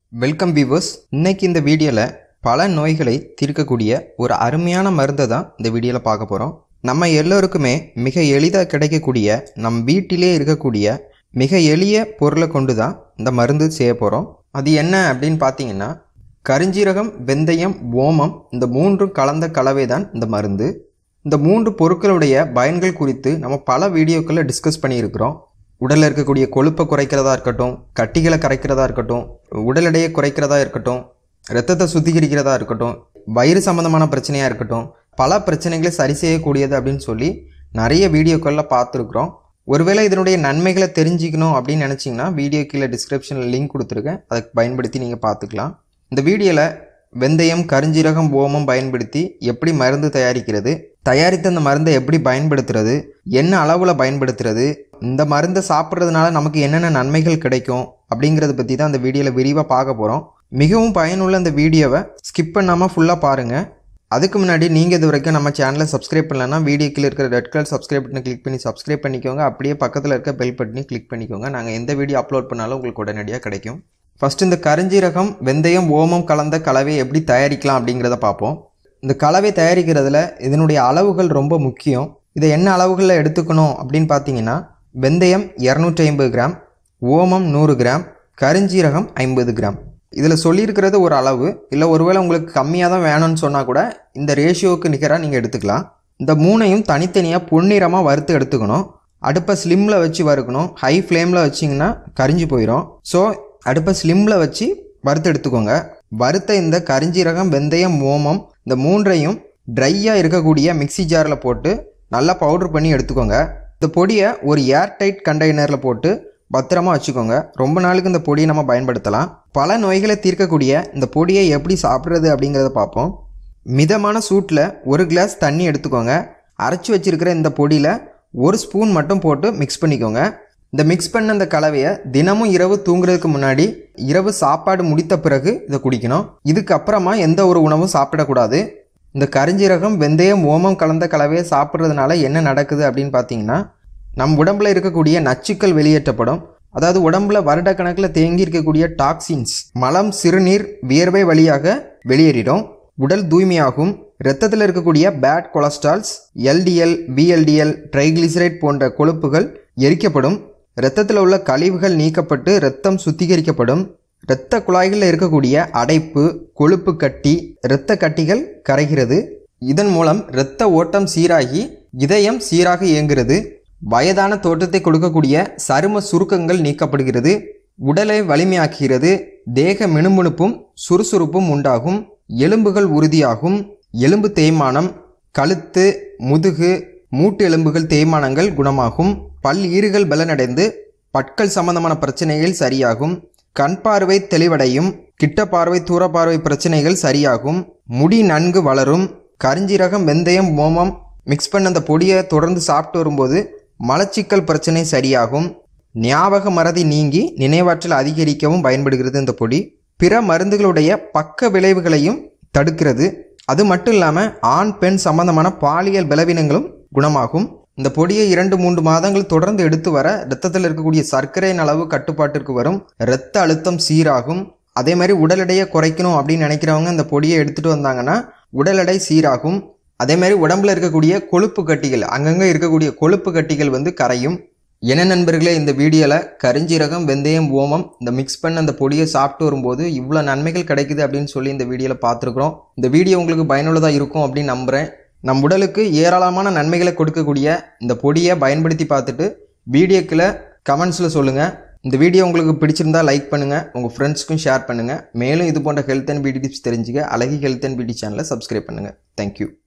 welcome viewers இன்னைக்கு இந்த வீடியோவில் பல நோய்களை தீர்க்கக்கூடிய ஒரு அருமையான மருந்தை தான் இந்த வீடியோவில் பார்க்க போகிறோம் நம்ம எல்லோருக்குமே மிக எளிதாக கிடைக்கக்கூடிய நம் வீட்டிலே இருக்கக்கூடிய மிக எளிய பொருளை கொண்டு தான் இந்த மருந்து செய்ய போகிறோம் அது என்ன அப்படின்னு பார்த்தீங்கன்னா கருஞ்சீரகம் வெந்தயம் ஓமம் இந்த மூன்றும் கலந்த கலவை தான் இந்த மருந்து இந்த மூன்று பொருட்களுடைய பயன்கள் குறித்து நம்ம பல வீடியோக்களில் டிஸ்கஸ் பண்ணியிருக்கிறோம் உடலில் இருக்கக்கூடிய கொழுப்பை குறைக்கிறதா இருக்கட்டும் கட்டிகளை கரைக்கிறதா இருக்கட்டும் உடல் எடையை குறைக்கிறதா இருக்கட்டும் ரத்தத்தை சுத்திகரிக்கிறதா இருக்கட்டும் வயிறு சம்பந்தமான பிரச்சனையாக இருக்கட்டும் பல பிரச்சனைகளை சரி செய்யக்கூடியது அப்படின்னு சொல்லி நிறைய வீடியோக்களில் பார்த்துருக்குறோம் ஒருவேளை இதனுடைய நன்மைகளை தெரிஞ்சுக்கணும் அப்படின்னு நினச்சிங்கன்னா வீடியோ கீழே டிஸ்கிரிப்ஷனில் லிங்க் கொடுத்துருக்கேன் அதை பயன்படுத்தி நீங்கள் பார்த்துக்கலாம் இந்த வீடியோவில் வெந்தயம் கருஞ்சீரகம் ஓமம் பயன்படுத்தி எப்படி மருந்து தயாரிக்கிறது தயாரித்த அந்த மருந்தை எப்படி பயன்படுத்துறது என்ன அளவில் பயன்படுத்துறது இந்த மருந்தை சாப்பிட்றதுனால நமக்கு என்னென்ன நன்மைகள் கிடைக்கும் அப்படிங்கிறத பற்றி தான் அந்த வீடியோவில் விரிவாக பார்க்க போகிறோம் மிகவும் பயனுள்ள இந்த வீடியோவை ஸ்கிப் பண்ணாமல் ஃபுல்லாக பாருங்கள் அதுக்கு முன்னாடி நீங்கள் இது வரைக்கும் நம்ம சேனலை சப்ஸ்கிரைப் பண்ணலன்னா வீடியோ கீழே இருக்கிற ரெட் கலர் சப்ஸ்கிரைப் பட்டனை கிளிக் பண்ணி சப்ஸ்கிரைப் பண்ணிக்கோங்க அப்படியே பக்கத்தில் இருக்க பெல் பட்டனை கிளிக் பண்ணிக்கோங்க நாங்கள் எந்த வீடியோ அப்லோட் பண்ணாலும் உங்களுக்கு உடனடியாக கிடைக்கும் ஃபஸ்ட் இந்த கருஞ்சீரகம் வெந்தயம் ஓமம் கலந்த கலவையை எப்படி தயாரிக்கலாம் அப்படிங்கிறத பார்ப்போம் இந்த கலவை தயாரிக்கிறதுல இதனுடைய அளவுகள் ரொம்ப முக்கியம் இதை என்ன அளவுகளில் எடுத்துக்கணும் அப்படின்னு பார்த்தீங்கன்னா வெந்தயம் இரநூற்றி ஐம்பது கிராம் ஓமம் நூறு கிராம் கருஞ்சீரகம் ஐம்பது கிராம் இதில் சொல்லியிருக்கிறது ஒரு அளவு இல்லை ஒருவேளை உங்களுக்கு கம்மியாக தான் வேணும்னு சொன்னால் கூட இந்த ரேஷியோவுக்கு நிகராக நீங்கள் எடுத்துக்கலாம் இந்த மூணையும் தனித்தனியாக பொன்னிறமாக வறுத்து எடுத்துக்கணும் அடுப்பை ஸ்லிம்மில் வச்சு வறுக்கணும் ஹை ஃப்ளேமில் வச்சிங்கன்னா கரிஞ்சு போயிடும் ஸோ அடுப்பை ஸ்லிம்மில் வச்சு வறுத்து எடுத்துக்கோங்க வறுத்த இந்த கரிஞ்சீரகம் வெந்தயம் ஓமம் இந்த மூன்றையும் ட்ரையாக இருக்கக்கூடிய மிக்ஸி ஜாரில் போட்டு நல்லா பவுட்ரு பண்ணி எடுத்துக்கோங்க இந்த பொடியை ஒரு ஏர் டைட் கண்டெய்னரில் போட்டு பத்திரமா வச்சுக்கோங்க ரொம்ப நாளுக்கு இந்த பொடியை நம்ம பயன்படுத்தலாம் பல நோய்களை தீர்க்கக்கூடிய இந்த பொடியை எப்படி சாப்பிட்றது அப்படிங்கிறத பார்ப்போம் மிதமான சூட்டில் ஒரு கிளாஸ் தண்ணி எடுத்துக்கோங்க அரைச்சி வச்சிருக்கிற இந்த பொடியில் ஒரு ஸ்பூன் மட்டும் போட்டு மிக்ஸ் பண்ணிக்கோங்க இந்த மிக்ஸ் பண்ண இந்த கலவையை தினமும் இரவு தூங்குறதுக்கு முன்னாடி இரவு சாப்பாடு முடித்த பிறகு இதை குடிக்கணும் இதுக்கப்புறமா எந்த ஒரு உணவும் சாப்பிடக்கூடாது இந்த கரிஞ்சீரகம் வெந்தயம் ஓமம் கலந்த கலவையை சாப்பிட்றதுனால என்ன நடக்குது அப்படின்னு பார்த்தீங்கன்னா நம் உடம்புல இருக்கக்கூடிய நச்சுக்கள் வெளியேற்றப்படும் அதாவது உடம்புல வருடக்கணக்கில் தேங்கி இருக்கக்கூடிய டாக்ஸின்ஸ் மலம் சிறுநீர் வியர்வை வழியாக வெளியேறிடும் உடல் தூய்மையாகும் இரத்தத்தில் இருக்கக்கூடிய bad cholesterols LDL VLDL triglyceride போன்ற கொழுப்புகள் எரிக்கப்படும் இரத்தத்தில் உள்ள கழிவுகள் நீக்கப்பட்டு இரத்தம் சுத்திகரிக்கப்படும் இரத்த குழாய்களில் இருக்கக்கூடிய அடைப்பு கொழுப்பு கட்டி இரத்த கட்டிகள் கரைகிறது இதன் மூலம் இரத்த ஓட்டம் சீராகி இதயம் சீராக இயங்குகிறது வயதான தோற்றத்தை கொடுக்கக்கூடிய சரும சுருக்கங்கள் நீக்கப்படுகிறது உடலை வலிமையாக்குகிறது தேக மினுமினுப்பும் சுறுசுறுப்பும் உண்டாகும் எலும்புகள் உறுதியாகும் எலும்பு தேய்மானம் கழுத்து முதுகு மூட்டு எலும்புகள் தேய்மானங்கள் குணமாகும் பல் ஈறுகள் பலனடைந்து பற்கள் சம்பந்தமான பிரச்சனைகள் சரியாகும் கண் பார்வை தெளிவடையும் கிட்ட பார்வை தூர பார்வை பிரச்சனைகள் சரியாகும் முடி நன்கு வளரும் கரிஞ்சீரகம் வெந்தயம் ஓமம் மிக்ஸ் பண்ண அந்த பொடியை தொடர்ந்து சாப்பிட்டு வரும்போது மலச்சிக்கல் பிரச்சனை சரியாகும் ஞாபக மறதி நீங்கி நினைவாற்றல் அதிகரிக்கவும் பயன்படுகிறது இந்த பொடி பிற மருந்துகளுடைய பக்க விளைவுகளையும் தடுக்கிறது அது மட்டும் இல்லாமல் ஆண் பெண் சம்பந்தமான பாலியல் பலவீனங்களும் குணமாகும் இந்த பொடியை இரண்டு மூன்று மாதங்கள் தொடர்ந்து எடுத்து வர இரத்தத்தில் இருக்கக்கூடிய சர்க்கரையின் அளவு கட்டுப்பாட்டிற்கு வரும் இரத்த அழுத்தம் சீராகும் அதே மாதிரி உடல் எடையை குறைக்கணும் அப்படின்னு நினைக்கிறவங்க இந்த பொடியை எடுத்துகிட்டு வந்தாங்கன்னா உடல் எடை சீராகும் அதே மாதிரி உடம்புல இருக்கக்கூடிய கொழுப்பு கட்டிகள் அங்கங்கே இருக்கக்கூடிய கொழுப்பு கட்டிகள் வந்து கரையும் என்ன நண்பர்களே இந்த வீடியோவில் கரிஞ்சீரகம் வெந்தயம் ஓமம் இந்த மிக்ஸ் பண்ண அந்த பொடியை சாப்பிட்டு வரும்போது இவ்வளோ நன்மைகள் கிடைக்குது அப்படின்னு சொல்லி இந்த வீடியோவில் பார்த்துருக்குறோம் இந்த வீடியோ உங்களுக்கு பயனுள்ளதாக இருக்கும் அப்படின்னு நம்புகிறேன் நம் உடலுக்கு ஏராளமான நன்மைகளை கொடுக்கக்கூடிய இந்த பொடியை பயன்படுத்தி பார்த்துட்டு வீடியோக்கில் கமெண்ட்ஸில் சொல்லுங்கள் இந்த வீடியோ உங்களுக்கு பிடிச்சிருந்தா லைக் பண்ணுங்கள் உங்கள் ஃப்ரெண்ட்ஸ்க்கும் ஷேர் பண்ணுங்கள் மேலும் இது போன்ற ஹெல்த் அண்ட் பியூட்டி டிப்ஸ் தெரிஞ்சுக்க அழகி ஹெல்த் அண்ட் பியூட்டி சேனலை சப்ஸ்கிரைப் பண்ணுங்கள் தேங்க்யூ